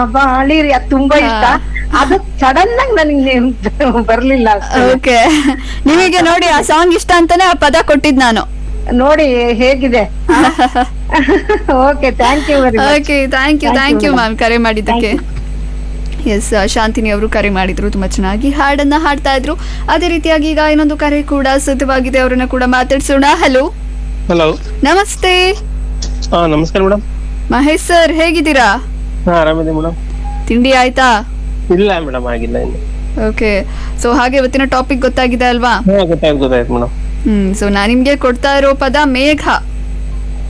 ಬಾಳಿರಿ ಅದು ತುಂಬಾ ಇಷ್ಟ ಅದು ಸಡನ್ ಆಗಿ ನನಗೆ ಬರ್ಲಿಲ್ಲ ಅಷ್ಟೇ. ಓಕೆ ನಿಮಗೆ ನೋಡಿ ಆ ಸಾಂಗ್ ಇಷ್ಟ ಅಂತಾನೆ ಆ ಪದ ಕೊಟ್ಟಿದ್ ನಾನು ನೋಡಿ ಹೇಗಿದೆ okay thank you very much okay thank you Thank thank you, you madam. Ma'am ಕರೆ ಮಾಡಿದ್ದಕ್ಕೆ ಎಸ್ ಶಾಂತಿನಿ ಅವರು ಕರೆ ಮಾಡಿದ್ರು ತುಂಬಾ ಚೆನ್ನಾಗಿ ಹಾಡನ್ನ ಹಾಡ್ತಾ ಇದ್ರು ಅದೇ ರೀತಿಯಾಗಿ ಈಗ ಇನ್ನೊಂದು ಕರೆ ಕೂಡ ಸಿದ್ಧವಾಗಿದೆ ಅವರನ್ನ ಕೂಡ ಮಾತಾಡ್ಸೋಣ ಹಲೋ ಹಲೋ ನಮಸ್ತೆ ಹಾ ನಮಸ್ಕಾರ ಮೇಡಮ್ ಮಹೇಶ್ ಸರ್ ಹೇಗಿದ್ದೀರಾ ಹಾ ಆರಾಮಿದೆ ಮೇಡಮ್ ತಿಂಡಿ ಆಯ್ತಾ ಇಲ್ಲ ಮೇಡಮ್ ಆಗಿಲ್ಲ ಇನ್ನು ಓಕೆ ಸೊ ಹಾಗೆ ಇವತ್ತಿನ ಟಾಪಿಕ್ ಗೊತ್ತಾಗಿದೆ ಅಲ್ವಾ ಹಾ ಗೊತ್ತಾಯ್ತು ಗೊತ್ತಾಯ್ತು ಮೇಡಮ್ ಹ್ಮ್ ಸೊ ನಾನ್ ನಿಮ್ಗೆ ಕೊಡ್ತಾ ಇರೋ ಪದ ಮೇಘ